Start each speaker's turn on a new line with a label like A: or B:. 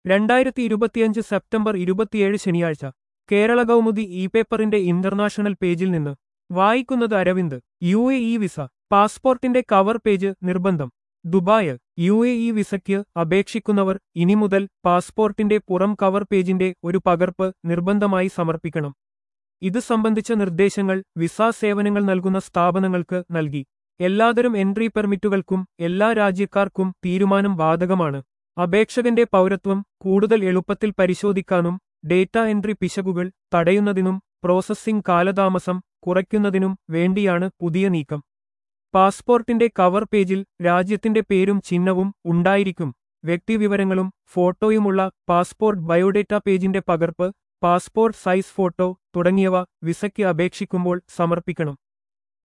A: രണ്ടായിരത്തി ഇരുപത്തിയഞ്ച് സെപ്റ്റംബർ ഇരുപത്തിയേഴ് ശനിയാഴ്ച കേരള കൗമുദി ഇ പേപ്പറിന്റെ ഇന്റർനാഷണൽ പേജിൽ നിന്ന് വായിക്കുന്നത് Aravind U A E visa പാസ്പോർട്ടിന്റെ കവർ പേജ് നിർബന്ധം ദുബായ് യു എ ഇ വിസയ്ക്ക് അപേക്ഷിക്കുന്നവർ ഇനി മുതൽ പാസ്പോർട്ടിന്റെ പുറം കവർ പേജിന്റെ ഒരു പകർപ്പ് നിർബന്ധമായി സമർപ്പിക്കണം ഇത് സംബന്ധിച്ച നിർദ്ദേശങ്ങൾ വിസ സേവനങ്ങൾ നൽകുന്ന സ്ഥാപനങ്ങൾക്ക് നൽകി എല്ലാതരം എൻട്രി പെർമിറ്റുകൾക്കും എല്ലാ രാജ്യക്കാർക്കും തീരുമാനം ബാധകമാണ് അപേക്ഷകന്റെ പൗരത്വം കൂടുതൽ എളുപ്പത്തിൽ പരിശോധിക്കാനും ഡേറ്റ എൻട്രി പിശകുകൾ തടയുന്നതിനും പ്രോസസ്സിംഗ് കാലതാമസം കുറയ്ക്കുന്നതിനും വേണ്ടിയാണ് പുതിയ നീക്കം പാസ്പോർട്ടിന്റെ കവർ പേജിൽ രാജ്യത്തിന്റെ പേരും ചിഹ്നവും ഉണ്ടായിരിക്കും വ്യക്തിവിവരങ്ങളും ഫോട്ടോയുമുള്ള പാസ്പോർട്ട് ബയോഡേറ്റ പേജിന്റെ പകർപ്പ് പാസ്പോർട്ട് സൈസ് ഫോട്ടോ തുടങ്ങിയവ വിസയ്ക്ക് അപേക്ഷിക്കുമ്പോൾ സമർപ്പിക്കണം